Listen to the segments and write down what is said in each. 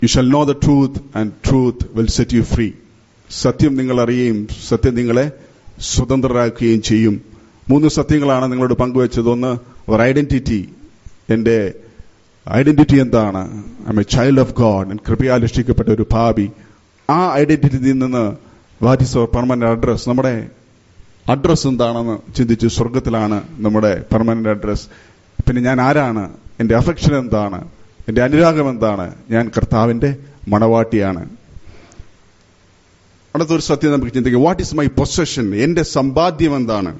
U shall know the truth and truth will set you free സത്യം നിങ്ങൾ അറിയുകയും സത്യം നിങ്ങളെ സ്വതന്ത്രരാക്കുകയും ചെയ്യും മൂന്ന് സത്യങ്ങളാണ് നിങ്ങളോട് പങ്കുവച്ചത് ഒന്ന് അവർ ഐഡന്റിറ്റി എന്റെ ഐഡന്റിറ്റി എന്താണ് I a child of God കൃപയാൽ രക്ഷിക്കപ്പെട്ട ഒരു ഭാവി ആ ഐഡന്റിറ്റിയിൽ നിന്ന് what is our permanent address നമ്മുടെ അഡ്രസ് എന്താണെന്ന് ചിന്തിച്ചു സ്വർഗത്തിലാണ് നമ്മുടെ പെർമനന്റ് അഡ്രസ് പിന്നെ ഞാൻ ആരാണ് എന്റെ അഫെക്ഷൻ എന്താണ് എന്റെ അനുരാഗം എന്താണ് ഞാൻ കർത്താവിന്റെ മണവാട്ടിയാണ് അടുത്തൊരു സത്യം നമുക്ക് ചിന്തിക്കാം വാട്ട് ഈസ് മൈ പൊസഷൻ എന്റെ സമ്പാദ്യം എന്താണ്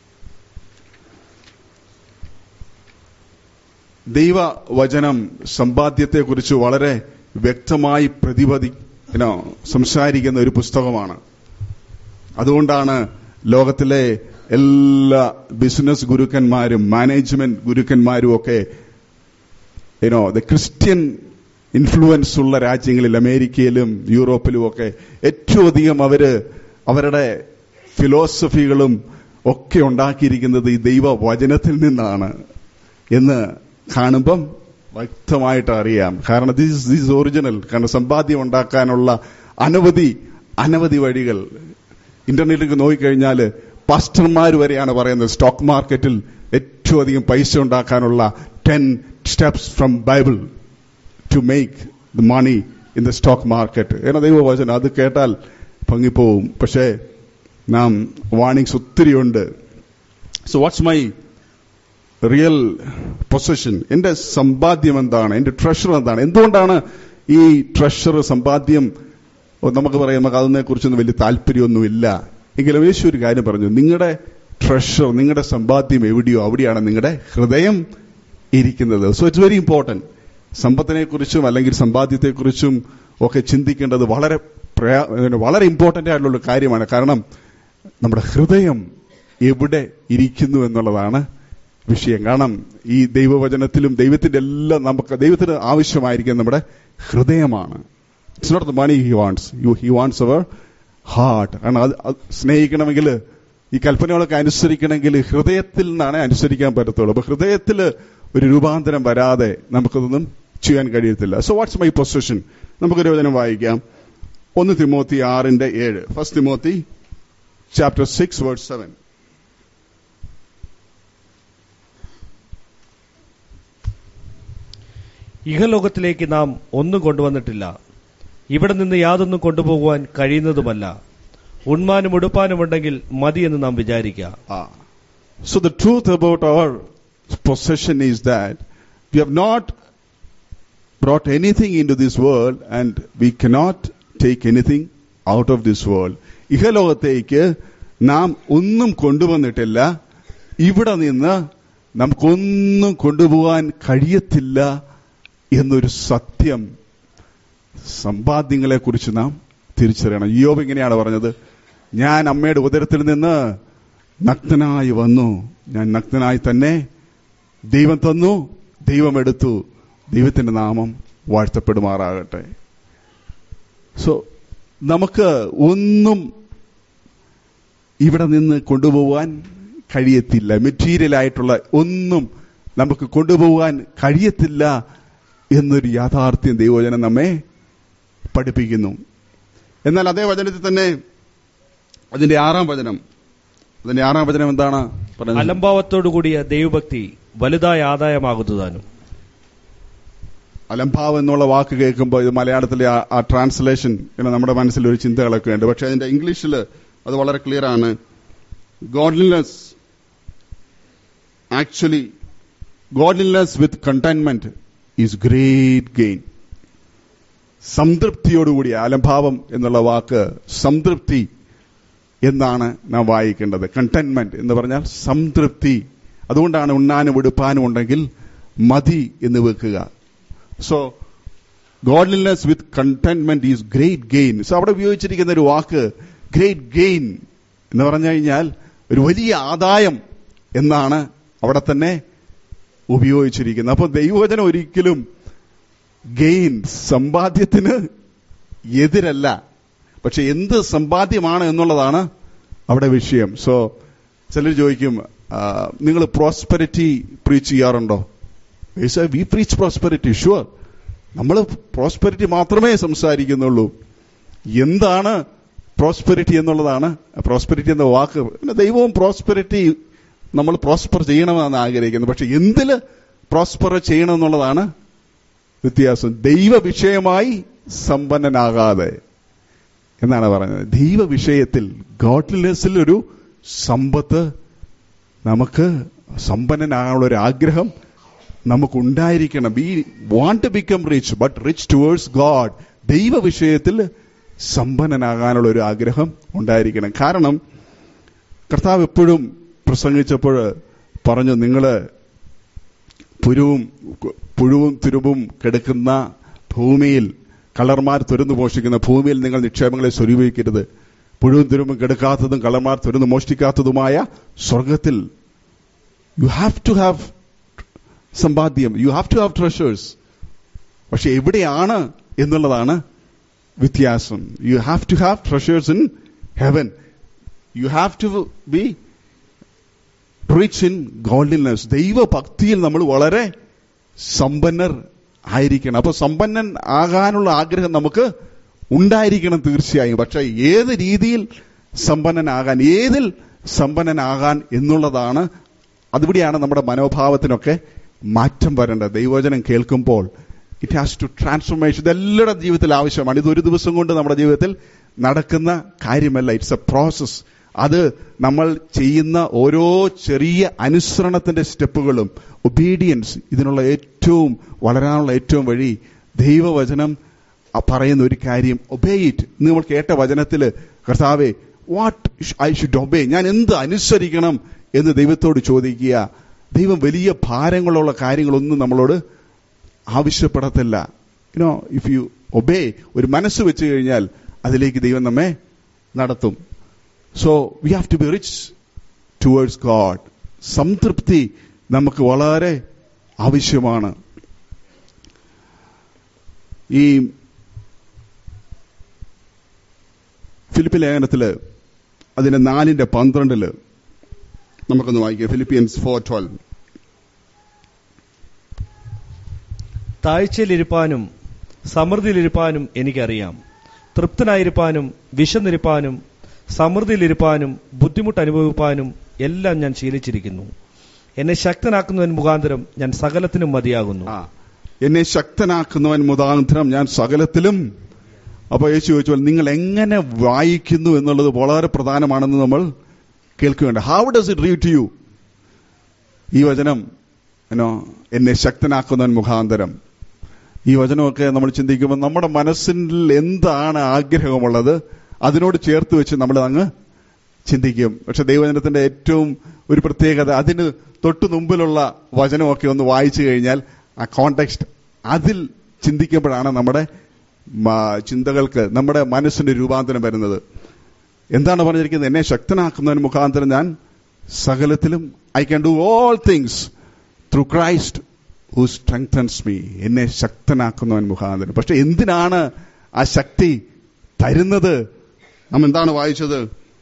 ദൈവവചനം സമ്പാദ്യത്തെക്കുറിച്ച് വളരെ വ്യക്തമായി പ്രതിപതി സംസാരിക്കുന്ന ഒരു പുസ്തകമാണ് അതുകൊണ്ടാണ് ലോകത്തിലെ എല്ലാ ബിസിനസ് ഗുരുക്കന്മാരും മാനേജ്മെന്റ് ഗുരുക്കന്മാരും ഒക്കെ യുനോ ദ ക്രിസ്ത്യൻ ഇൻഫ്ലുവൻസ് ഉള്ള രാജ്യങ്ങളിൽ അമേരിക്കയിലും യൂറോപ്പിലും ഒക്കെ ഏറ്റവും അധികം അവര് അവരുടെ ഫിലോസഫികളും ഒക്കെ ഉണ്ടാക്കിയിരിക്കുന്നത് ഈ ദൈവവചനത്തിൽ നിന്നാണ് എന്ന് കാണുമ്പം വ്യക്തമായിട്ട് അറിയാം കാരണം ദിസ് ദിസ് ഒറിജിനൽ കാരണം സമ്പാദ്യം ഉണ്ടാക്കാനുള്ള അനവധി അനവധി വഴികൾ ഇന്റർനെറ്റിൽ നോക്കിക്കഴിഞ്ഞാൽ പാസ്റ്റർമാർ വരെയാണ് പറയുന്നത് സ്റ്റോക്ക് മാർക്കറ്റിൽ ഏറ്റവും അധികം പൈസ ഉണ്ടാക്കാനുള്ള ten steps from Bible to make the money in the stock market എന്ന ദൈവവചനം അത് കേട്ടാൽ ഭംഗിപ്പോവും പക്ഷേ നാം വാണിങ്സ് ഒത്തിരിയുണ്ട് so what's my real possession എന്റെ സമ്പാദ്യം എന്താണ് എന്റെ ട്രഷർ എന്താണ് എന്തുകൊണ്ടാണ് ഈ ട്രഷർ സമ്പാദ്യം നമുക്ക് പറയാം നമുക്ക് അതിനെ കുറിച്ചൊന്നും വലിയ താല്പര്യമൊന്നുമില്ല എങ്കിലും യേശു ഒരു കാര്യം പറഞ്ഞു നിങ്ങളുടെ ട്രഷർ നിങ്ങളുടെ സമ്പാദ്യം എവിടെയോ അവിടെയാണ് നിങ്ങളുടെ ഹൃദയം ഇരിക്കുന്നത് സോ ഇറ്റ്സ് വെരി ഇമ്പോർട്ടന്റ് സമ്പത്തിനെ കുറിച്ചും അല്ലെങ്കിൽ സമ്പാദ്യത്തെക്കുറിച്ചും ഒക്കെ ചിന്തിക്കേണ്ടത് വളരെ വളരെ ഇമ്പോർട്ടന്റ് ആയിട്ടുള്ള കാര്യമാണ് കാരണം നമ്മുടെ ഹൃദയം എവിടെ ഇരിക്കുന്നു എന്നുള്ളതാണ് വിഷയം കാരണം ഈ ദൈവവചനത്തിലും ദൈവത്തിന്റെ എല്ലാം നമുക്ക് ദൈവത്തിന് ആവശ്യമായിരിക്കും നമ്മുടെ ഹൃദയമാണ് it's not the money he wants you he wants our heart കാരണം അത് സ്നേഹിക്കണമെങ്കിൽ ഈ കൽപ്പനകളൊക്കെ അനുസരിക്കണമെങ്കിൽ ഹൃദയത്തിൽ നിന്നാണ് അനുസരിക്കാൻ പറ്റത്തുള്ളൂ അപ്പൊ ഹൃദയത്തിൽ ഒരു രൂപാന്തരം വരാതെ നമുക്കതൊന്നും ചെയ്യാൻ കഴിയത്തില്ല സോ വാട്ട്സ് മൈ പൊസിഷൻ നമുക്കൊരു വചനം വായിക്കാം ഒന്ന് തിമോത്തി ആറിന്റെ ഏഴ് first Timothy chapter six word seven ഇഹലോകത്തിലേക്ക് നാം ഒന്നും കൊണ്ടുവന്നിട്ടില്ല ഇവിടെ നിന്ന് യാതൊന്നും കൊണ്ടുപോകുവാൻ കഴിയുന്നതുമല്ല ഉണ്മാനും ഉടുപ്പാനും ഉണ്ടെങ്കിൽ മതിയെന്ന് നാം വിചാരിക്കുക Ah. So the truth about our possession is that we have not brought anything into this world and we cannot take anything out of this world. ഇഹലോകത്തേക്ക് നാം ഒന്നും കൊണ്ടുവന്നിട്ടില്ല ഇവിടെ നിന്ന് നമുക്കൊന്നും കൊണ്ടുപോകാൻ കഴിയത്തില്ല എന്നൊരു സത്യം സമ്പാദ്യങ്ങളെ കുറിച്ച് നാം തിരിച്ചറിയണം യോബ് ഇങ്ങനെയാണ് പറഞ്ഞത് ഞാൻ അമ്മയുടെ ഉദരത്തിൽ നിന്ന് നഗ്നനായി വന്നു ഞാൻ നഗ്നനായി തന്നെ ദൈവം തന്നു ദൈവം എടുത്തു ദൈവത്തിന്റെ നാമം വാഴ്ത്തപ്പെടുമാറാകട്ടെ സോ നമുക്ക് ഒന്നും ഇവിടെ നിന്ന് കൊണ്ടുപോകാൻ കഴിയത്തില്ല മെറ്റീരിയൽ ആയിട്ടുള്ള ഒന്നും നമുക്ക് കൊണ്ടുപോകാൻ കഴിയത്തില്ല എന്നൊരു യാഥാർത്ഥ്യം ദൈവവചനം നമ്മെ പഠിപ്പിക്കുന്നു എന്നാൽ അതേ വചനത്തിൽ തന്നെ അതിന്റെ ആറാം വചനം അതിന്റെ ആറാം വചനം എന്താണ് പറഞ്ഞത് അലംഭാവത്തോടുകൂടിയ ദൈവഭക്തി വലുതായ ആദായമാകുന്നതാനും അലംഭാവം എന്നുള്ള വാക്ക് കേൾക്കുമ്പോൾ ഇത് മലയാളത്തിലെ ആ- ആ ട്രാൻസ്ലേഷൻ ഇങ്ങനെ നമ്മുടെ മനസ്സിൽ ഒരു ചിന്തകളൊക്കെ ഉണ്ട് പക്ഷെ അതിന്റെ ഇംഗ്ലീഷിൽ അത് വളരെ ക്ലിയർ ആണ് godliness actually godliness with contentment is great gain സംതൃപ്തിയോടുകൂടി അലംഭാവം എന്നുള്ള വാക്ക് സംതൃപ്തി എന്നാണ് നാം വായിക്കേണ്ടത് കണ്ടെയ്ൻമെന്റ് എന്ന് പറഞ്ഞാൽ സംതൃപ്തി അതുകൊണ്ടാണ് ഉണ്ണാനും ഉടുപ്പാനും ഉണ്ടെങ്കിൽ മതി എന്ന് വെക്കുക so godliness with contentment is great gain so അവിടെ ഉപയോഗിച്ചിരിക്കുന്ന ഒരു വാക്ക് ഗ്രേറ്റ് ഗെയിൻ എന്ന് പറഞ്ഞു കഴിഞ്ഞാൽ ഒരു വലിയ ആദായം എന്നാണ് അവിടെ തന്നെ ഉപയോഗിച്ചിരിക്കുന്നത് അപ്പൊ ദൈവവചനം ഒരിക്കലും ഗെയിൻ സമ്പാദ്യത്തിന് എതിരല്ല പക്ഷെ എന്ത് സമ്പാദ്യമാണ് എന്നുള്ളതാണ് അവിടെ വിഷയം സോ ചിലർ ചോദിക്കും നിങ്ങൾ പ്രോസ്പെരിറ്റി പ്രീച്ച് ചെയ്യാറുണ്ടോ വി പ്രീച്ച് പ്രോസ്പെരിറ്റി ഷുവർ നമ്മൾ പ്രോസ്പെരിറ്റി മാത്രമേ സംസാരിക്കുന്നുള്ളൂ എന്താണ് പ്രോസ്പെരിറ്റി എന്നുള്ളതാണ് പ്രോസ്പെരിറ്റി എന്ന വാക്ക് പിന്നെ ദൈവവും പ്രോസ്പെരിറ്റി നമ്മൾ പ്രോസ്പർ ചെയ്യണമെന്നാണ് ആഗ്രഹിക്കുന്നത് പക്ഷെ എന്തില് പ്രോസ്പർ ചെയ്യണം എന്നുള്ളതാണ് വ്യത്യാസം ദൈവ വിഷയമായി സമ്പന്നനാകാതെ എന്നാണ് പറഞ്ഞത് ദൈവ വിഷയത്തിൽ ഗോഡ്ലിനെസ്സിൽ ഒരു സമ്പത്ത് നമുക്ക് സമ്പന്നനാകാനുള്ള ഒരു ആഗ്രഹം നമുക്കുണ്ടായിരിക്കണം we want to become rich but rich towards God ദൈവ വിഷയത്തിൽ സമ്പന്നനാകാനുള്ള ഒരു ആഗ്രഹം ഉണ്ടായിരിക്കണം കാരണം കർത്താവ് എപ്പോഴും പ്രസംഗിച്ചപ്പോൾ പറഞ്ഞു നിങ്ങള് പുരുവും പുഴുവും തുരുവും കിടക്കുന്ന ഭൂമിയിൽ കളർമാർ തുരന്നു മോഷ്ടിക്കുന്ന ഭൂമിയിൽ നിങ്ങൾ നിക്ഷേപങ്ങളെ സ്വരൂപിക്കരുത് പുഴുവും തുരുവും കെടുക്കാത്തതും കളർമാർ തുരന്നു മോഷ്ടിക്കാത്തതുമായ സ്വർഗത്തിൽ യു ഹാവ് ടു ഹാവ് സമ്പാദ്യം you have to have treasures പക്ഷെ എവിടെയാണ് എന്നുള്ളതാണ് വ്യത്യാസം you have to have treasures in heaven you have to be rich in godliness ദൈവഭക്തിയിൽ നമ്മൾ വളരെ സമ്പന്നർ ആയിരിക്കണം അപ്പൊ സമ്പന്നൻ ആകാനുള്ള ആഗ്രഹം നമുക്ക് ഉണ്ടായിരിക്കണം തീർച്ചയായും പക്ഷെ ഏത് രീതിയിൽ സമ്പന്നനാകാൻ ഏതിൽ സമ്പന്നനാകാൻ എന്നുള്ളതാണ് അതിവിടെയാണ് നമ്മുടെ മനോഭാവത്തിനൊക്കെ മാറ്റം വരേണ്ടത് ദൈവവചനം കേൾക്കുമ്പോൾ ഇറ്റ് ഹാസ് ടു ട്രാൻസ്ഫോർമേഷൻ ഇതെല്ലാവരുടെ ജീവിതത്തിൽ ആവശ്യമാണ് ഇത് ഒരു ദിവസം കൊണ്ട് നമ്മുടെ ജീവിതത്തിൽ നടക്കുന്ന കാര്യമല്ല ഇറ്റ്സ് എ പ്രോസസ് അത് നമ്മൾ ചെയ്യുന്ന ഓരോ ചെറിയ അനുസരണത്തിന്റെ സ്റ്റെപ്പുകളും ഒബീഡിയൻസ് ഇതിനുള്ള ഏറ്റവും വളരാനുള്ള ഏറ്റവും വഴി ദൈവവചനം പറയുന്ന ഒരു കാര്യം ഒബേ ഇറ്റ് നമ്മൾ കേട്ട വചനത്തിൽ കർത്താവെ വാട്ട് ഐ ഷുഡ് ഒബേ ഞാൻ എന്ത് അനുസരിക്കണം എന്ന് ദൈവത്തോട് ചോദിക്കുക ദൈവം വലിയ ഭാരങ്ങളുള്ള കാര്യങ്ങളൊന്നും നമ്മളോട് ആവശ്യപ്പെടത്തില്ല യുനോ ഇഫ് യു ഒബേ ഒരു മനസ്സ് വെച്ച് കഴിഞ്ഞാൽ അതിലേക്ക് ദൈവം നമ്മെ നടത്തും so we have to be rich towards God സംതൃപ്തി നമുക്ക് വളരെ ആവശ്യമാണ് ഈ ഫിലിപ്പി ലേഖനത്തില് അതിന്റെ നാലിന്റെ പന്ത്രണ്ടില് നമുക്കൊന്ന് വായിക്കാം ഫിലിപ്പിയൻസ് ഫോർ ട്വൽവ് താഴ്ചയിലിരിപ്പാനും സമൃദ്ധിയിലിരിപ്പാനും എനിക്കറിയാം തൃപ്തനായിരിക്കാനും വിശന്നിരിപ്പാനും സമൃദ്ധിയിലിരിപ്പാനും ബുദ്ധിമുട്ട് അനുഭവിപ്പാനും എല്ലാം ഞാൻ ശീലിച്ചിരിക്കുന്നു എന്നെ ശക്തനാക്കുന്നവൻ മുഖാന്തരം ഞാൻ സകലത്തിനും മതിയാകുന്നു ആ എന്നെ ശക്തനാക്കുന്നവൻ മുഖാന്തരം ഞാൻ സകലത്തിലും അപ്പൊ യേശു ചോദിച്ചു നിങ്ങൾ എങ്ങനെ വായിക്കുന്നു എന്നുള്ളത് വളരെ പ്രധാനമാണെന്ന് നമ്മൾ കേൾക്കുകയുണ്ട് how does it read to you ഈ വചനം എന്നോ എന്നെ ശക്തനാക്കുന്നവൻ മുഖാന്തരം ഈ വചനമൊക്കെ നമ്മൾ ചിന്തിക്കുമ്പോൾ നമ്മുടെ മനസ്സിൽ എന്താണ് ആഗ്രഹമുള്ളത് അതിനോട് ചേർത്ത് വെച്ച് നമ്മൾ അങ്ങ് ചിന്തിക്കും പക്ഷെ ദൈവവചനത്തിന്റെ ഏറ്റവും ഒരു പ്രത്യേകത അതിന് തൊട്ടു മുമ്പിലുള്ള വചനമൊക്കെ ഒന്ന് വായിച്ചു കഴിഞ്ഞാൽ ആ കോണ്ടെക്സ്റ്റ് അതിൽ ചിന്തിക്കുമ്പോഴാണ് നമ്മുടെ ചിന്തകൾക്ക് നമ്മുടെ മനസ്സിന്റെ രൂപാന്തരം വരുന്നത് എന്താണ് പറഞ്ഞിരിക്കുന്നത് എന്നെ ശക്തനാക്കുന്നതിന് മുഖാന്തരം ഞാൻ സകലത്തിലും I can do all things through Christ who strengthens me എന്നെ ശക്തനാക്കുന്നവൻ മുഖാന്തരം പക്ഷെ എന്തിനാണ് ആ ശക്തി തരുന്നത് നാം എന്താണ് വായിച്ചത്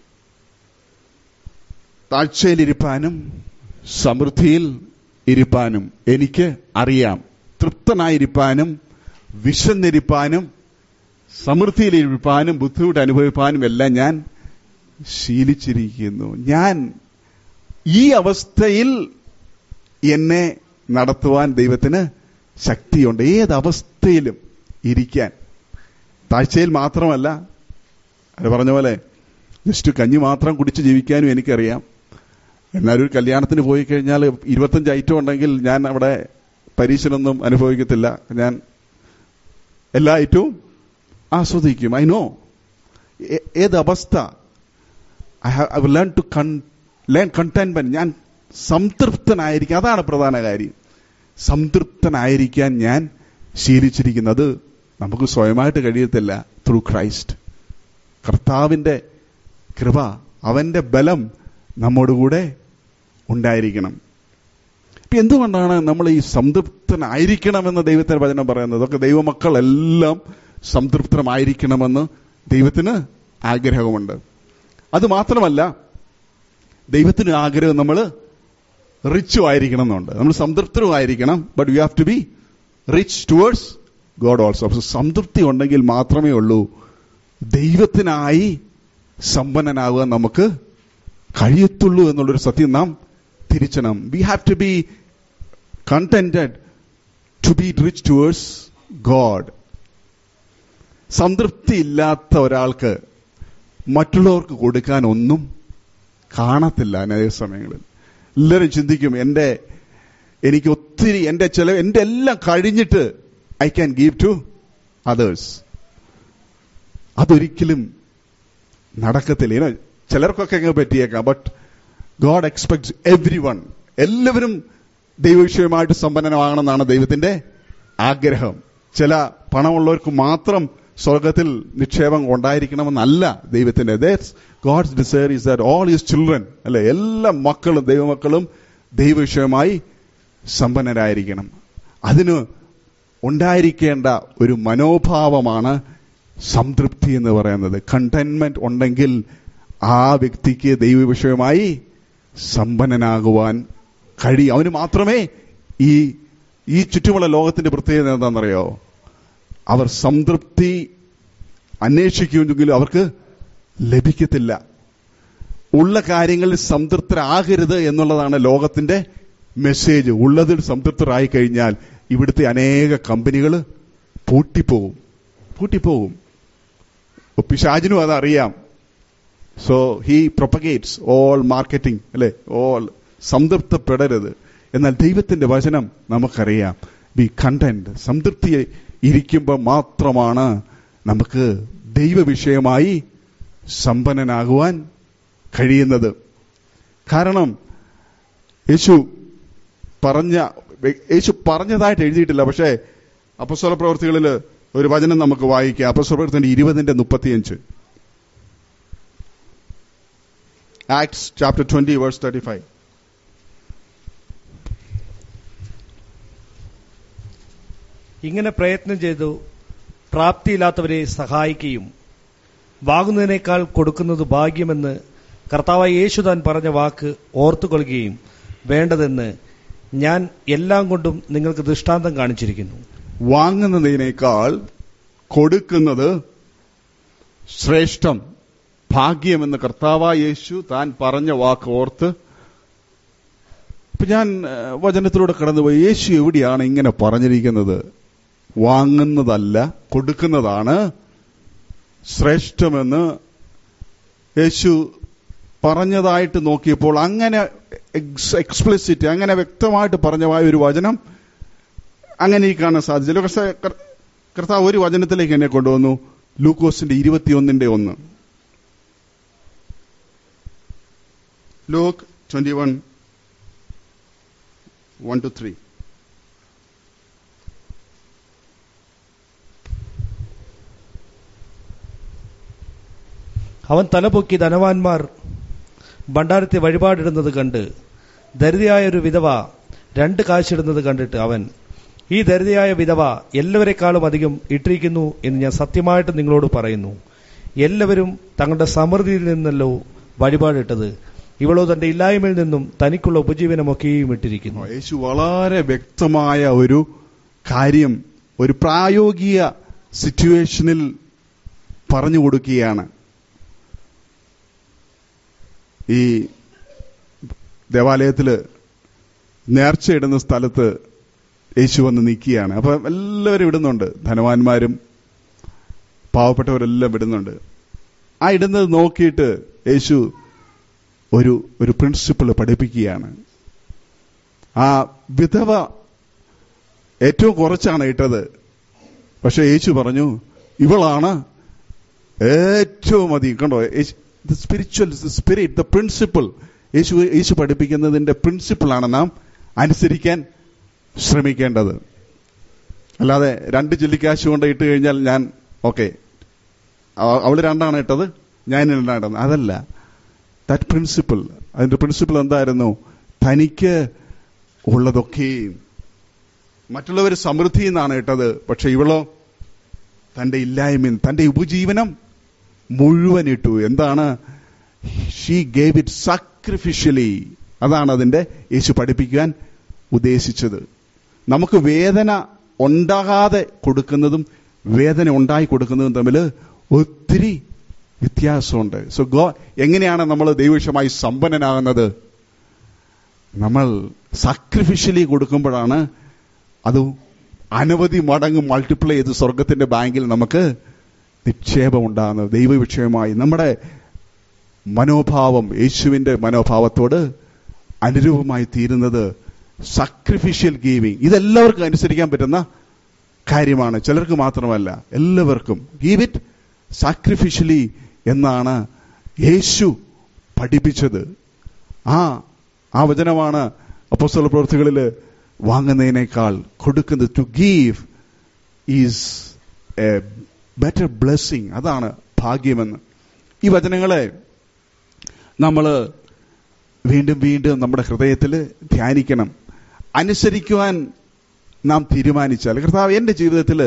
താഴ്ചയിലിരിപ്പാനും സമൃദ്ധിയിൽ ഇരിപ്പാനും എനിക്ക് അറിയാം തൃപ്തനായിരിക്കാനും വിശന്നിരിപ്പാനും സമൃദ്ധിയിലിരിപ്പാനും ബുദ്ധിമുട്ട് അനുഭവിപ്പാനും എല്ലാം ഞാൻ ശീലിച്ചിരിക്കുന്നു ഞാൻ ഈ അവസ്ഥയിൽ എന്നെ നടത്തുവാൻ ദൈവത്തിന് ശക്തിയുണ്ട് ഏതവസ്ഥയിലും ഇരിക്കാൻ താഴ്ചയിൽ മാത്രമല്ല അത് പറഞ്ഞ പോലെ ജസ്റ്റ് കഞ്ഞി മാത്രം കുടിച്ച് ജീവിക്കാനും എനിക്കറിയാം എന്നാൽ ഒരു കല്യാണത്തിന് പോയി കഴിഞ്ഞാൽ ഇരുപത്തഞ്ച് ഐറ്റം ഉണ്ടെങ്കിൽ ഞാൻ അവിടെ പരീക്ഷനൊന്നും അനുഭവിക്കത്തില്ല ഞാൻ എല്ലാ ഐറ്റവും ആസ്വദിക്കും ഐ നോ ഏത് അവസ്ഥ I have learn to con learn contentment ഞാൻ സംതൃപ്തനായിരിക്കും അതാണ് പ്രധാന കാര്യം സംതൃപ്തനായിരിക്കാൻ ഞാൻ ശീലിച്ചിരിക്കുന്നത് നമുക്ക് സ്വയമായിട്ട് കഴിയത്തില്ല ത്രൂ ക്രൈസ്റ്റ് കർത്താവിന്റെ കൃപ അവന്റെ ബലം നമ്മോടുകൂടെ ഉണ്ടായിരിക്കണം ഇപ്പൊ എന്തുകൊണ്ടാണ് നമ്മൾ ഈ സംതൃപ്തനായിരിക്കണമെന്ന് ദൈവത്തിന്റെ വചനം പറയുന്നത് അതൊക്കെ ദൈവമക്കൾ എല്ലാം സംതൃപ്തമായിരിക്കണമെന്ന് ദൈവത്തിന് ആഗ്രഹമുണ്ട് അത് മാത്രമല്ല ദൈവത്തിന് ആഗ്രഹം നമ്മൾ റിച്ചും ആയിരിക്കണം എന്നുണ്ട് നമ്മൾ സംതൃപ്തരുമായിരിക്കണം but you have to be rich towards God also അപ്പൊ സംതൃപ്തി ഉണ്ടെങ്കിൽ മാത്രമേ ഉള്ളൂ ദൈവത്തിനായി സമ്പന്നനാകുവാൻ നമുക്ക് കഴിയത്തുള്ളൂ എന്നുള്ളൊരു സത്യം നാം തിരിച്ചണം we have to be contented to be rich towards God സംതൃപ്തി ഇല്ലാത്ത ഒരാൾക്ക് മറ്റുള്ളവർക്ക് കൊടുക്കാൻ ഒന്നും കാണത്തില്ല അനേക സമയങ്ങളിൽ എല്ലാവരും ചിന്തിക്കും എൻ്റെ എനിക്ക് ഒത്തിരി എൻ്റെ ചില എൻ്റെ എല്ലാം കഴിഞ്ഞിട്ട് I can give to others അതൊരിക്കലും നടക്കത്തില്ല ഇനോ ചിലർക്കൊക്കെ അങ്ങ് പറ്റിയേക്കാം but God expects everyone എല്ലാവരും ദൈവവിഷയമായിട്ട് സമ്പന്നമാകണമെന്നാണ് ദൈവത്തിന്റെ ആഗ്രഹം ചില പണമുള്ളവർക്ക് മാത്രം സ്വർഗത്തിൽ നിക്ഷേപം ഉണ്ടായിരിക്കണമെന്നല്ല ദൈവത്തിന്റെ God's desire is that all his children അല്ലെ എല്ലാ മക്കളും ദൈവമക്കളും ദൈവവിഷയമായി സമ്പന്നരായിരിക്കണം അതിന് ഉണ്ടായിരിക്കേണ്ട ഒരു മനോഭാവമാണ് സംതൃപ്തി എന്ന് പറയുന്നത് കണ്ടെയ്ൻമെന്റ് ഉണ്ടെങ്കിൽ ആ വ്യക്തിക്ക് ദൈവവിഷയമായി സമ്പന്നനാകുവാൻ കഴിയും അവന് മാത്രമേ ഈ ഈ ചുറ്റുമുള്ള ലോകത്തിന്റെ പ്രത്യേകത എന്താണെന്നറിയോ അവർ സംതൃപ്തി അന്വേഷിക്കുമെങ്കിലും അവർക്ക് ലഭിക്കത്തില്ല ഉള്ള കാര്യങ്ങളിൽ സംതൃപ്തരാകരുത് എന്നുള്ളതാണ് ലോകത്തിന്റെ മെസ്സേജ് ഉള്ളതിൽ സംതൃപ്തരായി കഴിഞ്ഞാൽ ഇവിടുത്തെ അനേക കമ്പനികൾ പൂട്ടിപ്പോകും പൂട്ടിപ്പോകും പിശാചിനും അതറിയാം so he propagates all marketing അല്ലെ ഓൾ സംതൃപ്തപ്പെടരുത് എന്നാൽ ദൈവത്തിന്റെ വചനം നമുക്കറിയാം ബി കണ്ടന്റ് സംതൃപ്തി ഇരിക്കുമ്പോൾ മാത്രമാണ് നമുക്ക് ദൈവവിഷയമായി സമ്പന്നനാകുവാൻ കഴിയുന്നത് കാരണം യേശു പറഞ്ഞ യേശു പറഞ്ഞതായിട്ട് എഴുതിയിട്ടില്ല പക്ഷേ അപ്പസ്വല പ്രവർത്തികളിൽ ഒരു വചനം നമുക്ക് വായിക്കാം അപ്പസ്വല പ്രവർത്തനം ഇരുപതിന്റെ മുപ്പത്തിയഞ്ച് Acts chapter twenty verse thirty five ഇങ്ങനെ പ്രയത്നം ചെയ്തു പ്രാപ്തിയില്ലാത്തവരെ സഹായിക്കുകയും വാങ്ങുന്നതിനേക്കാൾ കൊടുക്കുന്നത് ഭാഗ്യമെന്ന് കർത്താവായ യേശു താൻ പറഞ്ഞ വാക്ക് ഓർത്തുകൊള്ളുകയും വേണ്ടതെന്ന് ഞാൻ എല്ലാം കൊണ്ടും നിങ്ങൾക്ക് ദൃഷ്ടാന്തം കാണിച്ചിരിക്കുന്നു വാങ്ങുന്നതിനേക്കാൾ കൊടുക്കുന്നത് ശ്രേഷ്ഠം ഭാഗ്യമെന്ന് കർത്താവായ യേശു താൻ പറഞ്ഞ വാക്ക് ഓർത്ത് ഇപ്പൊ ഞാൻ ഏഹ്, വചനത്തിലൂടെ കടന്നുപോയി യേശു എവിടെയാണ് ഇങ്ങനെ പറഞ്ഞിരിക്കുന്നത് വാങ്ങുന്നതല്ല കൊടുക്കുന്നതാണ് ശ്രേഷ്ഠമെന്ന് യേശു പറഞ്ഞതായിട്ട് നോക്കിയപ്പോൾ അങ്ങനെ എക്സ്പ്ലിസിറ്റ് അങ്ങനെ വ്യക്തമായിട്ട് പറഞ്ഞമായ ഒരു വചനം അങ്ങനെ എനിക്ക് കാണാൻ സാധിച്ചില്ല പക്ഷേ കർ- കർത്താവ് ഒരു വചനത്തിലേക്ക് എന്നെ കൊണ്ടുവന്നു ലൂക്കോസിന്റെ ഇരുപത്തിയൊന്നിന്റെ ഒന്ന് Luke twenty one one two three അവൻ തലപൊക്കി ധനവാന്മാർ ഭണ്ഡാരത്തെ വഴിപാടിടുന്നത് കണ്ട് ദരിദ്രയായ ഒരു വിധവ രണ്ട് കാശിടുന്നത് കണ്ടിട്ട് അവൻ ഈ ദരിദ്രയായ വിധവ എല്ലാവരെക്കാളും അധികം ഇട്ടിരിക്കുന്നു എന്ന് ഞാൻ സത്യമായിട്ട് നിങ്ങളോട് പറയുന്നു എല്ലാവരും തങ്ങളുടെ സമൃദ്ധിയിൽ നിന്നല്ലോ വഴിപാടിട്ടത് ഇവളോ തന്റെ ഇല്ലായ്മയിൽ നിന്നും തനിക്കുള്ള ഉപജീവനമൊക്കെയും ഇട്ടിരിക്കുന്നു യേശു വളരെ വ്യക്തമായ ഒരു കാര്യം ഒരു പ്രായോഗിക സിറ്റുവേഷനിൽ പറഞ്ഞു കൊടുക്കുകയാണ് ഈ ദേവാലയത്തില് നേർച്ചയിടുന്ന സ്ഥലത്ത് യേശു വന്ന് നിൽക്കുകയാണ് അപ്പൊ എല്ലാവരും ഇടുന്നുണ്ട് ധനവാന്മാരും പാവപ്പെട്ടവരെല്ലാം ഇടുന്നുണ്ട് ആ ഇടുന്നത് നോക്കിയിട്ട് യേശു ഒരു ഒരു പ്രിൻസിപ്പിൾ പഠിപ്പിക്കുകയാണ് ആ വിധവ ഏറ്റവും കുറച്ചാണ് ഇട്ടത് പക്ഷെ യേശു പറഞ്ഞു ഇവളാണ് ഏറ്റവും അധികം കണ്ടോ സ്പിരിച്വൽ സ്പിരിറ്റ് ദ പ്രിൻസിപ്പിൾ യേശു യേശു പഠിപ്പിക്കുന്നതിന്റെ പ്രിൻസിപ്പിളാണ് നാം അനുസരിക്കാൻ ശ്രമിക്കേണ്ടത് അല്ലാതെ രണ്ട് ചില്ലിക്കാശ് കൊണ്ട് ഇട്ട് കഴിഞ്ഞാൽ ഞാൻ ഓക്കെ അവള് രണ്ടാണ് ഇട്ടത് ഞാൻ രണ്ടാണ് ഇട്ടത് അതല്ല ദാറ്റ് പ്രിൻസിപ്പിൾ അതിന്റെ പ്രിൻസിപ്പിൾ എന്തായിരുന്നു തനിക്ക് ഉള്ളതൊക്കെയും മറ്റുള്ളവർ സമൃദ്ധി എന്നാണ് ഇട്ടത് പക്ഷെ ഇവളോ തന്റെ ഇല്ലായ്മ തന്റെ ഉപജീവനം മുഴുവൻ ഇട്ടു എന്താണ് ഷീ ഗേവ് ഇറ്റ് സാക്രിഫിഷ്യലി അതാണ് അതിന്റെ യേശു പഠിപ്പിക്കാൻ ഉദ്ദേശിച്ചത് നമുക്ക് വേദന ഉണ്ടാകാതെ കൊടുക്കുന്നതും വേദന ഉണ്ടായി കൊടുക്കുന്നതും തമ്മിൽ ഒത്തിരി വ്യത്യാസമുണ്ട് സോ ഗോ എങ്ങനെയാണ് നമ്മൾ ദൈവവിഷയമായി സമ്പന്നനാകുന്നത് നമ്മൾ സാക്രിഫിഷ്യലി കൊടുക്കുമ്പോഴാണ് അത് അനവധി മടങ്ങ് മൾട്ടിപ്ലൈ ചെയ്ത് സ്വർഗത്തിന്റെ ബാങ്കിൽ നമുക്ക് നിക്ഷേപം ഉണ്ടാകുന്നത് ദൈവവിഷയമായി നമ്മുടെ മനോഭാവം യേശുവിന്റെ മനോഭാവത്തോട് അനുരൂപമായി തീരുന്നത് സാക്രിഫിഷ്യൽ ഗീവിങ് ഇതെല്ലാവർക്കും അനുസരിക്കാൻ പറ്റുന്ന കാര്യമാണ് ചിലർക്ക് മാത്രമല്ല എല്ലാവർക്കും ഗീവ് ഇറ്റ് സാക്രിഫിഷ്യലി എന്നാണ് യേശു പഠിപ്പിച്ചത് ആ ആ വചനമാണ് അപ്പോസ്തല പ്രവൃത്തികളിൽ വാങ്ങുന്നതിനേക്കാൾ കൊടുക്കുന്നത് to give is a better blessing അതാണ് ഭാഗ്യമെന്ന് ഈ വചനങ്ങളെ നമ്മൾ വീണ്ടും വീണ്ടും നമ്മുടെ ഹൃദയത്തിൽ ധ്യാനിക്കണം അനുസരിക്കുവാൻ നാം തീരുമാനിച്ചാൽ കർത്താവ് എൻ്റെ ജീവിതത്തിൽ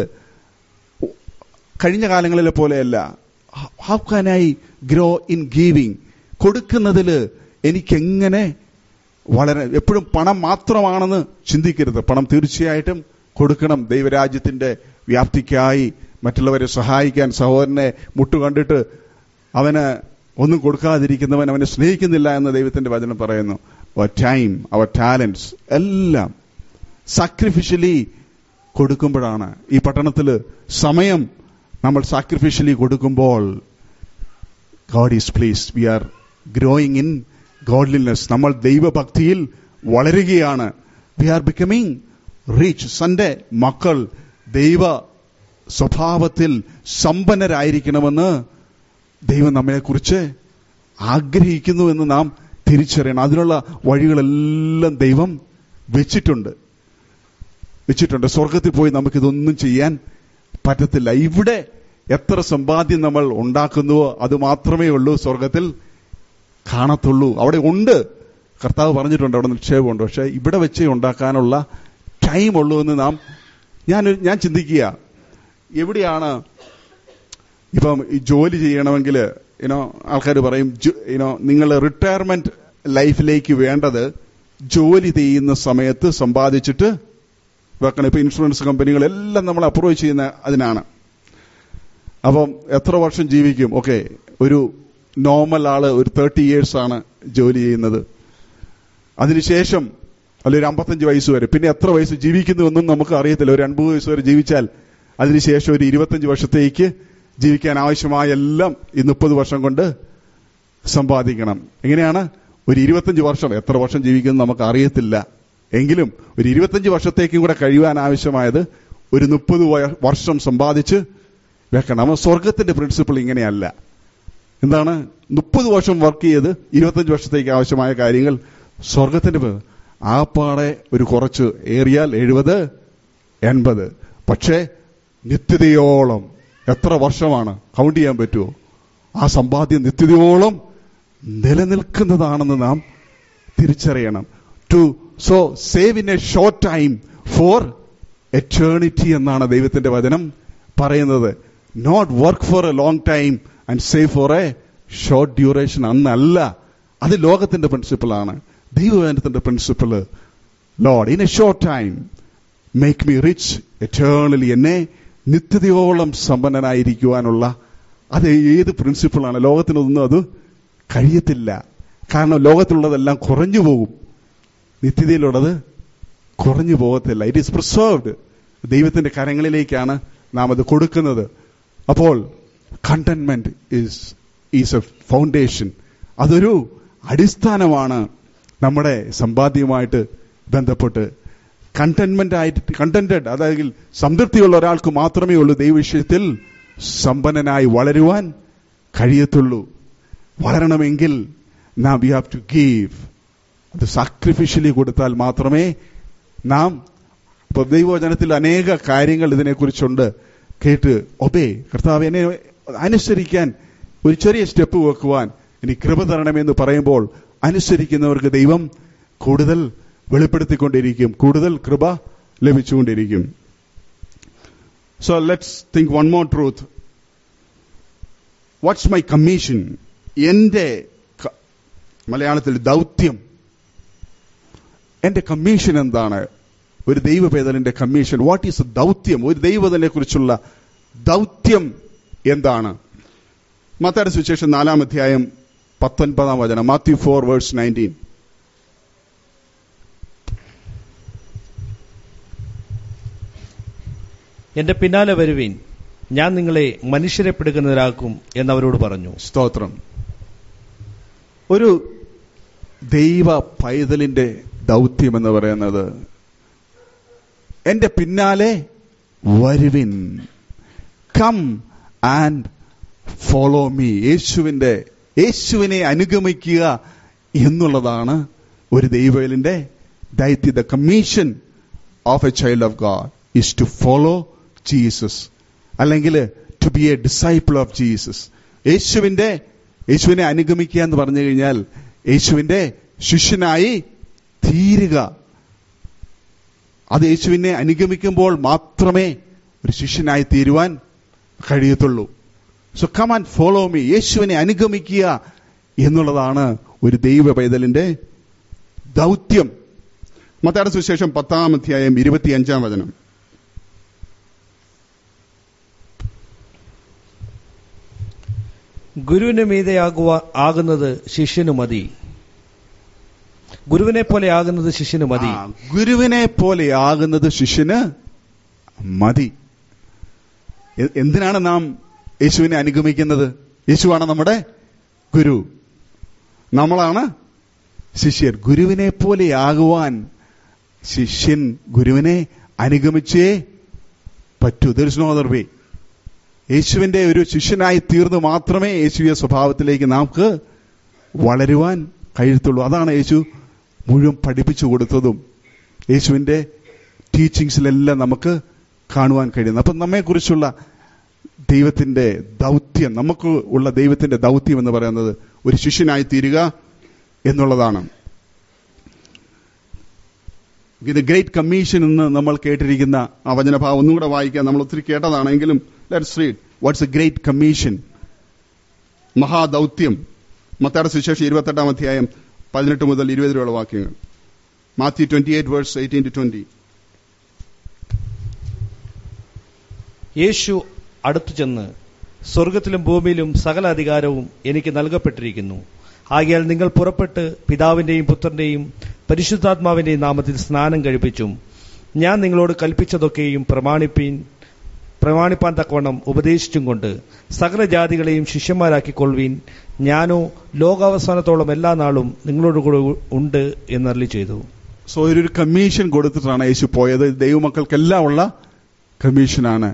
കഴിഞ്ഞ കാലങ്ങളിലെ പോലെയല്ല how can I grow in giving കൊടുക്കുന്നതിൽ എനിക്കെങ്ങനെ വളരെ എപ്പോഴും പണം മാത്രമാണെന്ന് ചിന്തിക്കരുത് പണം തീർച്ചയായിട്ടും കൊടുക്കണം ദൈവരാജ്യത്തിന്റെ വ്യാപ്തിക്കായി മറ്റുള്ളവരെ സഹായിക്കാൻ സഹോദരനെ മുട്ടുകണ്ടിട്ട് അവന് ഒന്നും കൊടുക്കാതിരിക്കുന്നവൻ അവനെ സ്നേഹിക്കുന്നില്ല എന്ന് ദൈവത്തിന്റെ വചനം പറയുന്നു അവർ ടൈം അവർ ടാലൻസ് എല്ലാം സാക്രിഫിഷ്യലി കൊടുക്കുമ്പോഴാണ് ഈ പട്ടണത്തിൽ സമയം നമ്മൾ സാക്രിഫിഷ്യലി കൊടുക്കുമ്പോൾ God is pleased we are growing in godliness നമ്മൾ ദൈവഭക്തിയിൽ വളരുകയാണ് വി ആർ ബിക്കമിങ് റീച്ച് സന്റെ മക്കൾ ദൈവ സ്വഭാവത്തിൽ സമ്പന്നരായിരിക്കണമെന്ന് ദൈവം നമ്മളെക്കുറിച്ച് ആഗ്രഹിക്കുന്നു എന്ന് നാം തിരിച്ചറിയണം അതിനുള്ള വഴികളെല്ലാം ദൈവം വെച്ചിട്ടുണ്ട് വെച്ചിട്ടുണ്ട് സ്വർഗത്തിൽ പോയി നമുക്കിതൊന്നും ചെയ്യാൻ പറ്റത്തില്ല ഇവിടെ എത്ര സമ്പാദ്യം നമ്മൾ ഉണ്ടാക്കുന്നുവോ അത് മാത്രമേ ഉള്ളൂ സ്വർഗത്തിൽ കാണത്തുള്ളൂ അവിടെ ഉണ്ട് കർത്താവ് പറഞ്ഞിട്ടുണ്ട് അവിടെ നിക്ഷേപമുണ്ട് പക്ഷെ ഇവിടെ വെച്ച് ഉണ്ടാക്കാനുള്ള ടൈം ഉള്ളൂ എന്ന് നാം ഞാൻ ഞാൻ ചിന്തിക്കുക എവിടെയാണ് ഇപ്പം ഈ ജോലി ചെയ്യണമെങ്കിൽ യുനോ ആൾക്കാർ പറയും യുനോ നിങ്ങൾ റിട്ടയർമെന്റ് ലൈഫിലേക്ക് വേണ്ടത് ജോലി ചെയ്യുന്ന സമയത്ത് സമ്പാദിച്ചിട്ട് വെക്കണം ഇപ്പൊ ഇൻഷുറൻസ് കമ്പനികളെല്ലാം നമ്മൾ അപ്രോച്ച് ചെയ്യുന്ന അതിനാണ് അപ്പം എത്ര വർഷം ജീവിക്കും ഓക്കെ ഒരു നോർമൽ ആള് ഒരു തേർട്ടി ഇയേഴ്സ് ആണ് ജോലി ചെയ്യുന്നത് അതിനുശേഷം അല്ല ഒരു അമ്പത്തഞ്ച് വയസ്സ് വരെ പിന്നെ എത്ര വയസ്സ് ജീവിക്കുന്നു എന്നും നമുക്ക് അറിയത്തില്ല ഒരു അൻപത് വയസ്സ് വരെ ജീവിച്ചാൽ അതിനുശേഷം ഒരു ഇരുപത്തഞ്ച് വർഷത്തേക്ക് ജീവിക്കാൻ ആവശ്യമായ എല്ലാം ഈ മുപ്പത് വർഷം കൊണ്ട് സമ്പാദിക്കണം എങ്ങനെയാണ് ഒരു ഇരുപത്തഞ്ച് വർഷം എത്ര വർഷം ജീവിക്കുന്നു നമുക്ക് അറിയത്തില്ല എങ്കിലും ഒരു ഇരുപത്തഞ്ച് വർഷത്തേക്കും കൂടെ കഴിയുവാൻ ആവശ്യമായത് ഒരു മുപ്പത് വർഷം സമ്പാദിച്ച് വെക്കണം നമ്മൾ സ്വർഗത്തിന്റെ പ്രിൻസിപ്പിൾ ഇങ്ങനെയല്ല എന്താണ് മുപ്പത് വർഷം വർക്ക് ചെയ്ത് ഇരുപത്തഞ്ച് വർഷത്തേക്ക് ആവശ്യമായ കാര്യങ്ങൾ സ്വർഗത്തിന്റെ ആപ്പാടെ ഒരു കുറച്ച് ഏറിയാൽ എഴുപത് എൺപത് പക്ഷേ നിത്യതയോളം എത്ര വർഷമാണ് കൗണ്ട് ചെയ്യാൻ പറ്റുമോ ആ സമ്പാദ്യം നിത്യതയോളം നിലനിൽക്കുന്നതാണെന്ന് നാം തിരിച്ചറിയണം to so save in a short time for eternity എന്നാണ് ദൈവത്തിന്റെ വചനം പറയുന്നത് not work for a long time and save for a short duration അന്നല്ല അത് ലോകത്തിന്റെ പ്രിൻസിപ്പിളാണ് ദൈവവചനത്തിന്റെ principle Lord in a short time make me rich eternally എന്നെ നിത്യതയോളം സമ്പന്നനായിരിക്കുവാനുള്ള അത് ഏത് പ്രിൻസിപ്പിളാണ് ലോകത്തിനൊന്നും അത് കഴിയത്തില്ല കാരണം ലോകത്തിലുള്ളതെല്ലാം കുറഞ്ഞു പോകും നിത്യതയിലുള്ളത് കുറഞ്ഞു പോകത്തില്ല ഇറ്റ് ഈസ് പ്രിസർവ്ഡ് ദൈവത്തിന്റെ കരങ്ങളിലേക്കാണ് നാം അത് കൊടുക്കുന്നത് അപ്പോൾ contentment is is a foundation അതൊരു അടിസ്ഥാനമാണ് നമ്മുടെ സമ്പാദ്യവുമായിട്ട് ബന്ധപ്പെട്ട് കണ്ടന്റ്മെന്റ് ആയിട്ട് കണ്ടന്റഡ് അതായത് സംതൃപ്തിയുള്ള ഒരാൾക്ക് മാത്രമേ ഉള്ളൂ ദൈവവിഷയത്തിൽ സമ്പന്നനായി വളരുവാൻ കഴിയത്തുള്ളൂ വളരണമെങ്കിൽ നാം വി ഹാവ് ടു ഗീവ് അത് സാക്രിഫിഷ്യലി കൊടുത്താൽ മാത്രമേ നാം ഇപ്പൊ ദൈവവചനത്തിൽ അനേക കാര്യങ്ങൾ ഇതിനെക്കുറിച്ചുണ്ട് കേട്ട് ഒബേ കർത്താവ് എന്നെ അനുസരിക്കാൻ ഒരു ചെറിയ സ്റ്റെപ്പ് വെക്കുവാൻ ഇനി കൃപ തരണമെന്ന് പറയുമ്പോൾ അനുസരിക്കുന്നവർക്ക് ദൈവം കൂടുതൽ വെളിപ്പെടുത്തിക്കൊണ്ടിരിക്കും കൂടുതൽ കൃപ ലഭിച്ചുകൊണ്ടിരിക്കും so let's think one more truth what's my commission എന്റെ മലയാളത്തിൽ ദൗത്യം എന്റെ കമ്മീഷൻ എന്താണ് ഒരു ദൈവ പേദലിന്റെ കമ്മീഷൻ വാട്ട് ഈസ് ദൗത്യം ഒരു ദൈവത്തിനെ കുറിച്ചുള്ള ദൗത്യം എന്താണ് മത്തായുടെ സുവിശേഷം നാലാം അധ്യായം പത്തൊൻപതാം വചനം മാത്യു ഫോർ വേഴ്സ് നയൻറ്റീൻ എന്റെ പിന്നാലെ വരുവീൻ ഞാൻ നിങ്ങളെ മനുഷ്യരെ പിടുക്കുന്നവരാക്കും എന്നവരോട് പറഞ്ഞു സ്തോത്രം ഒരു ദൈവ പൈതലിന്റെ ദൗത്യം എന്ന് പറയുന്നത് എന്റെ പിന്നാലെ വരുവിൻ കം ആൻഡ് ഫോളോ മീ യേശുവിന്റെ യേശുവിനെ അനുഗമിക്കുക എന്നുള്ളതാണ് ഒരു ദൈവലിന്റെ ദൈത്യ the commission of a child of God is to follow Jesus അല്ലെങ്കിൽ to be a disciple of Jesus യേശുവിന്റെ യേശുവിനെ അനുഗമിക്കുക എന്ന് പറഞ്ഞു കഴിഞ്ഞാൽ യേശുവിന്റെ ശിഷ്യനായി തീരുക അത് യേശുവിനെ അനുഗമിക്കുമ്പോൾ മാത്രമേ ഒരു ശിഷ്യനായി തീരുവാൻ കഴിയത്തുള്ളൂ so come and follow me യേശുവിനെ അനുഗമിക്കുക എന്നുള്ളതാണ് ഒരു ദൈവ പൈതലിന്റെ ദൗത്യം മത്തായുടെ സുവിശേഷം പത്താം അധ്യായം ഇരുപത്തിയഞ്ചാം വചനം ഗുരുവിന് മീതെയാകുക ആകുന്നത് ശിഷ്യനു മതി ഗുരുവിനെ പോലെ ആകുന്നത് ശിഷ്യനു മതി ആ, ഗുരുവിനെ പോലെയാകുന്നത് ശിഷ്യന് മതി എ- എന്തിനാണ് നാം യേശുവിനെ അനുഗമിക്കുന്നത് യേശുവാണ് നമ്മുടെ ഗുരു നമ്മളാണ് ശിഷ്യർ ഗുരുവിനെ പോലെയാകുവാൻ ശിഷ്യൻ ഗുരുവിനെ അനുഗമിച്ചേ പറ്റൂ there is no other way യേശുവിന്റെ ഒരു ശിഷ്യനായി തീർന്ന് മാത്രമേ യേശുവിന്റെ സ്വഭാവത്തിലേക്ക് നമുക്ക് വളരുവാൻ കഴിയത്തുള്ളൂ അതാണ് യേശു മുഴുവൻ പഠിപ്പിച്ചു കൊടുത്തതും യേശുവിന്റെ ടീച്ചിങ്സിലെല്ലാം നമുക്ക് കാണുവാൻ കഴിയുന്നത് അപ്പം നമ്മെക്കുറിച്ചുള്ള ദൈവത്തിന്റെ ദൗത്യം നമുക്ക് ഉള്ള ദൈവത്തിന്റെ ദൗത്യം എന്ന് പറയുന്നത് ഒരു ശിഷ്യനായി തീരുക എന്നുള്ളതാണ് ഇത് ഗ്രേറ്റ് കമ്മീഷൻ എന്ന് നമ്മൾ കേട്ടിരിക്കുന്ന ആ വചനഭാവം ഒന്നും കൂടെ വായിക്കാം നമ്മൾ ഒത്തിരി കേട്ടതാണെങ്കിലും let's read what's a great commission മഹാദൗത്യം മത്തായുടെ സുവിശേഷം ഇരുപത്തെട്ടാം അധ്യായം പതിനെട്ട് മുതൽ ഇരുപത് വരെയുള്ള വാക്യങ്ങൾ Matthew twenty eight verse eighteen to twenty യേശു അടുത്തു ചെന്ന് സ്വർഗത്തിലും ഭൂമിയിലും സകല അധികാരവും എനിക്ക് നൽകപ്പെട്ടിരിക്കുന്നു ആകയാൽ നിങ്ങൾ പുറപ്പെട്ട് പിതാവിന്റെയും പുത്രന്റെയും പരിശുദ്ധാത്മാവിന്റെയും നാമത്തിൽ സ്നാനം കഴിപ്പിച്ചും ഞാൻ നിങ്ങളോട് കൽപ്പിച്ചതൊക്കെയും പ്രമാണിപ്പീൻ പ്രമാണിപ്പാൻ തക്കവണ്ണം ഉപദേശിച്ചും കൊണ്ട് സകല ജാതികളെയും ശിഷ്യന്മാരാക്കിക്കൊള്ളുവീൻ ഞാനോ ലോകാവസാനത്തോളം എല്ലാ നാളും നിങ്ങളോട് കൂടെ ഉണ്ട് എന്നരളി ചെയ്തു സോ ഒരു കമ്മീഷൻ കൊടുത്തിട്ടാണ് യേശു പോയത് ദൈവമക്കൾക്കെല്ലാം ഉള്ള കമ്മീഷനാണ്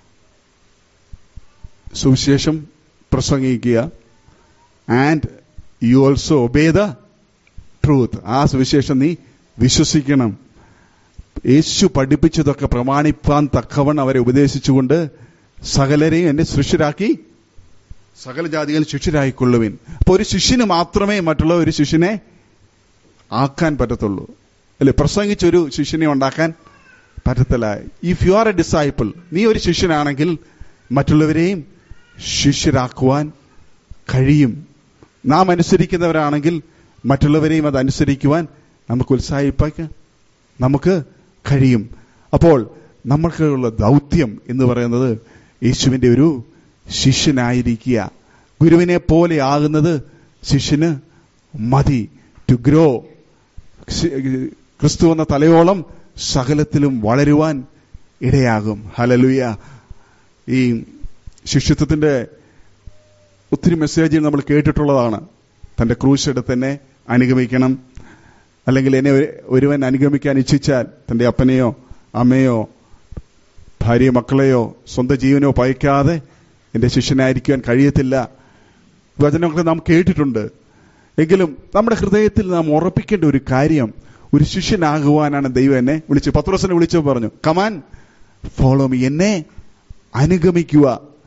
സുവിശേഷം പ്രസംഗിക്കുക and you also obey the truth ആ സുവിശേഷം നീ വിശ്വസിക്കണം യേശു പഠിപ്പിച്ചതൊക്കെ പ്രമാണിപ്പാൻ തക്കവണ്ണം അവരെ ഉപദേശിച്ചുകൊണ്ട് സകലരെയും എന്നെ ശിഷ്യരാക്കി സകല ജാതികൾ ശിഷ്യരായിക്കൊള്ളുവിൻ അപ്പൊ ഒരു ശിഷ്യന് മാത്രമേ മറ്റുള്ള ഒരു ശിഷ്യനെ ആക്കാൻ പറ്റത്തുള്ളൂ അല്ലെ പ്രസംഗിച്ചൊരു ശിഷ്യനെ ഉണ്ടാക്കാൻ പറ്റത്തില്ല if you are a disciple നീ ഒരു ശിഷ്യനാണെങ്കിൽ മറ്റുള്ളവരെയും ശിഷ്യരാക്കുവാൻ കഴിയും നാം അനുസരിക്കുന്നവരാണെങ്കിൽ മറ്റുള്ളവരെയും അത് അനുസരിക്കുവാൻ നമുക്ക് ഉത്സാഹിപ്പിക്കാൻ നമുക്ക് കഴിയും അപ്പോൾ നമ്മൾക്കുള്ള ദൗത്യം എന്ന് പറയുന്നത് യേശുവിന്റെ ഒരു ശിഷ്യനായിരിക്കുക ഗുരുവിനെ പോലെ ആകുന്നത് ശിഷ്യന് മതി ടു ഗ്രോ ക്രിസ്തു എന്ന തലയോളം സകലത്തിലും വളരുവാൻ ഇടയാകും ഹലലുയ ഈ ശിഷ്യത്വത്തിന്റെ ഒത്തിരി മെസ്സേജുകൾ നമ്മൾ കേട്ടിട്ടുള്ളതാണ് തന്റെ ക്രൂശ് എടുത്ത് തന്നെ അനുഗമിക്കണം അല്ലെങ്കിൽ എന്നെ ഒരു- ഒരുവൻ അനുഗമിക്കാൻ ഇച്ഛിച്ചാൽ തന്റെ അപ്പനെയോ അമ്മയോ ഭാര്യ മക്കളെയോ സ്വന്തം ജീവനോ പയക്കാതെ എന്റെ ശിഷ്യനായിരിക്കുവാൻ കഴിയത്തില്ല വചനമൊക്കെ നാം കേട്ടിട്ടുണ്ട് എങ്കിലും നമ്മുടെ ഹൃദയത്തിൽ നാം ഉറപ്പിക്കേണ്ട ഒരു കാര്യം ഒരു ശിഷ്യനാകുവാനാണ് ദൈവം എന്നെ വിളിച്ചു പത്രോസിനെ വിളിച്ചു പറഞ്ഞു കമാൻ ഫോളോ മീ എന്നെ അനുഗമിക്കുക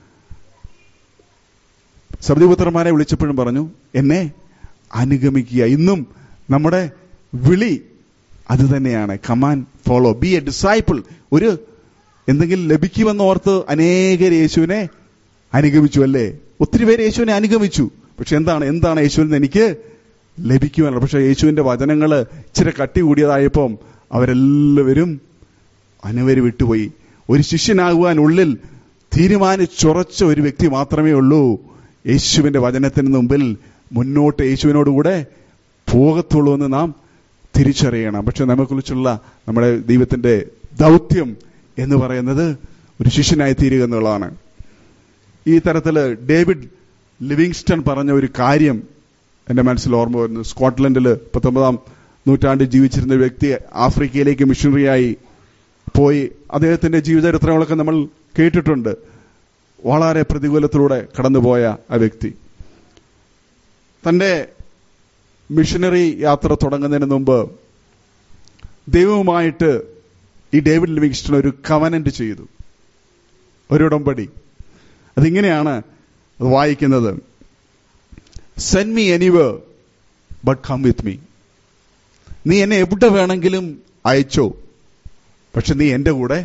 സബദിപുത്രന്മാരെ വിളിച്ചപ്പോഴും പറഞ്ഞു എന്നെ അനുഗമിക്കുക ഇന്നും നമ്മുടെ വിളി അത് തന്നെയാണ് come and follow be a disciple ഒരു എന്തെങ്കിലും ലഭിക്കുമെന്ന് ഓർത്ത് അനേകർ യേശുവിനെ അനുഗമിച്ചു അല്ലേ ഒത്തിരി പേര് യേശുവിനെ അനുഗമിച്ചു പക്ഷെ എന്താണ് എന്താണ് യേശുവിൽ നിന്ന് എനിക്ക് ലഭിക്കുവാനുള്ളത് പക്ഷെ യേശുവിന്റെ വചനങ്ങൾ ഇച്ചിരി കട്ടി കൂടിയതായപ്പം അവരെല്ലാവരും അനവര് വിട്ടുപോയി ഒരു ശിഷ്യനാകുവാൻ ഉള്ളിൽ തീരുമാനിച്ചുറച്ച ഒരു വ്യക്തി മാത്രമേ ഉള്ളൂ യേശുവിന്റെ വചനത്തിന് മുമ്പിൽ മുന്നോട്ട് യേശുവിനോടുകൂടെ പോകത്തുള്ളൂ എന്ന് നാം തിരിച്ചറിയണം പക്ഷെ നമ്മെക്കുറിച്ചുള്ള നമ്മുടെ ദൈവത്തിന്റെ ദൗത്യം എന്ന് പറയുന്നത് ഒരു ശിഷ്യനായി തീരുക എന്നുള്ളതാണ് ഈ തരത്തില് ഡേവിഡ് ലിവിങ്സ്റ്റൺ പറഞ്ഞ ഒരു കാര്യം എന്റെ മനസ്സിൽ ഓർമ്മ വരുന്നു സ്കോട്ട്ലൻഡിൽ പത്തൊമ്പതാം നൂറ്റാണ്ടിൽ ജീവിച്ചിരുന്ന ഒരു വ്യക്തി ആഫ്രിക്കയിലേക്ക് മിഷണറിയായി പോയി അദ്ദേഹത്തിന്റെ ജീവചരിത്രങ്ങളൊക്കെ നമ്മൾ കേട്ടിട്ടുണ്ട് വളരെ പ്രതികൂലത്തിലൂടെ കടന്നുപോയ ആ വ്യക്തി തന്റെ മിഷനറി യാത്ര തുടങ്ങുന്നതിന് മുമ്പ് ദൈവവുമായിട്ട് ഈ ഡേവിഡ് ലിവിങ്സ്റ്റൺ ഒരു കവനന്റ് ചെയ്തു ഒരു ഉടമ്പടി അതിങ്ങനെയാണ് അത് വായിക്കുന്നത് send me anywhere but come with me നീ എന്നെ എവിടെ വേണമെങ്കിലും അയച്ചോ പക്ഷെ നീ എന്റെ കൂടെ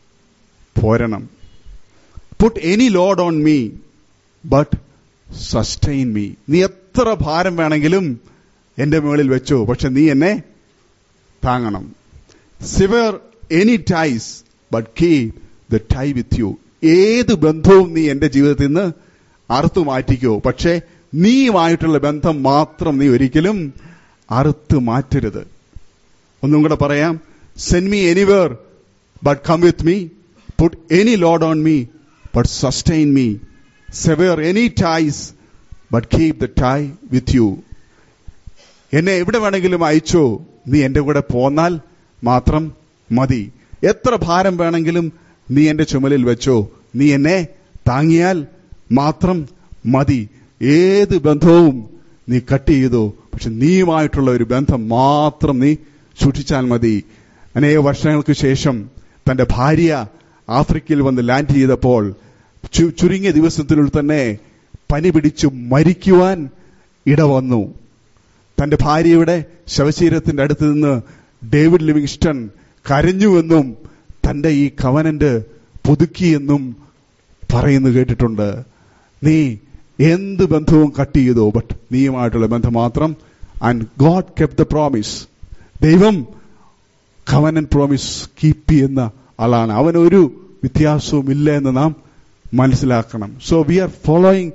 പോരണം put any load on me but sustain me നീ എത്ര ഭാരം വേണമെങ്കിലും എന്റെ മുകളിൽ വെച്ചോ പക്ഷെ നീ എന്നെ താങ്ങണം sever any ties but keep the tie with you ഏത് ബന്ധവും നീ എന്റെ ജീവിതത്തിൽ നിന്ന് അറുത്തു മാറ്റിക്കോ പക്ഷെ നീയുമായിട്ടുള്ള ബന്ധം മാത്രം നീ ഒരിക്കലും അറുത്ത് മാറ്റരുത് ഒന്നും കൂടെ പറയാം send me anywhere but come with me put any load on me but sustain me sever any ties but keep the tie with you എന്നെ എവിടെ വേണമെങ്കിലും അയച്ചോ നീ എന്റെ കൂടെ പോന്നാൽ മാത്രം മതി എത്ര ഭാരം വേണമെങ്കിലും നീ എന്റെ ചുമലിൽ വെച്ചോ നീ എന്നെ താങ്ങിയാൽ മാത്രം മതി ഏത് ബന്ധവും നീ കട്ട് ചെയ്തോ പക്ഷെ നീയുമായിട്ടുള്ള ഒരു ബന്ധം മാത്രം നീ സൂക്ഷിച്ചാൽ മതി അനേക വർഷങ്ങൾക്ക് ശേഷം തന്റെ ഭാര്യ ആഫ്രിക്കയിൽ വന്ന് ലാൻഡ് ചെയ്തപ്പോൾ ചു- ചുരുങ്ങിയ ദിവസത്തിനുള്ളിൽ തന്നെ പനി പിടിച്ചു മരിക്കുവാൻ ഇടവന്നു തന്റെ ഭാര്യയുടെ ശവശരീരത്തിന്റെ അടുത്ത് നിന്ന് ഡേവിഡ് ലിവിങ്സ്റ്റൺ കരഞ്ഞുവെന്നും തന്റെ ഈ കവനന്റ് പുതുക്കിയെന്നും പറയുന്നു കേട്ടിട്ടുണ്ട് നീ എന്ത് ബന്ധവും കട്ട് ചെയ്തോ ബട്ട് നീയുമായിട്ടുള്ള ബന്ധം മാത്രം and God kept the promise ദൈവം കവനൻ പ്രോമിസ് കീപ്പ് ചെയ്യുന്ന ആളാണ് അവൻ ഒരു വ്യത്യാസവും ഇല്ല എന്ന് നാം മനസ്സിലാക്കണം so we are following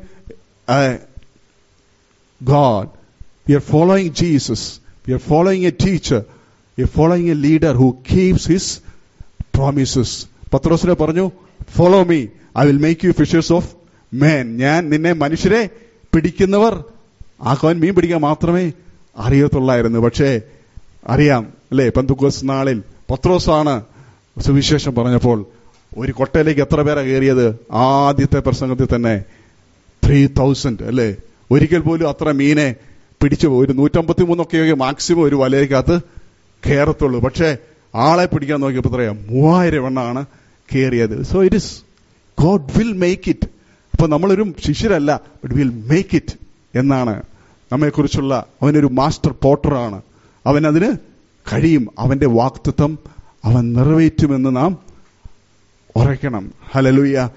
God. We are following Jesus. We are following a teacher. We are following a leader who keeps his promises. പത്രോസിനെ പറഞ്ഞു follow me I will make you fishers of men ഞാൻ നിന്നെ മനുഷ്യരെ പിടിക്കുന്നവർ ആക്കുവാൻ മീൻ പിടിക്കാൻ മാത്രമേ അറിയത്തുള്ളായിരുന്നു പക്ഷേ അറിയാം അല്ലേ പന്തുക്കോസ് നാളിൽ പത്രോസാണ് സുവിശേഷം പറഞ്ഞപ്പോൾ ഒരു കൊട്ടയിലേക്ക് എത്ര പേരാ കയറിയത് ആദ്യത്തെ പ്രസംഗത്തിൽ തന്നെ ത്രീ തൗസൻഡ് അല്ലേ ഒരിക്കൽ പോലും അത്ര മീനെ പിടിച്ചു ഒരു നൂറ്റമ്പത്തി മൂന്നൊക്കെ മാക്സിമം ഒരു വലയ്ക്കകത്ത് കയറത്തുള്ളൂ പക്ഷേ ആളെ പിടിക്കാൻ നോക്കിയപ്പോൾ പറയാം മൂവായിരം എണ്ണാണ് കയറിയത് so it is God will make it അപ്പൊ നമ്മളൊരു ശിഷ്യരല്ല ബട്ട് വിൽ മേക്ക് ഇറ്റ് എന്നാണ് നമ്മെക്കുറിച്ചുള്ള അവനൊരു മാസ്റ്റർ പോട്ടറാണ് അവൻ അതിന് കഴിയും അവന്റെ വാക്തത്വം അവൻ നിറവേറ്റുമെന്ന് നാം ഉറയ്ക്കണം ഹലലുയ്യ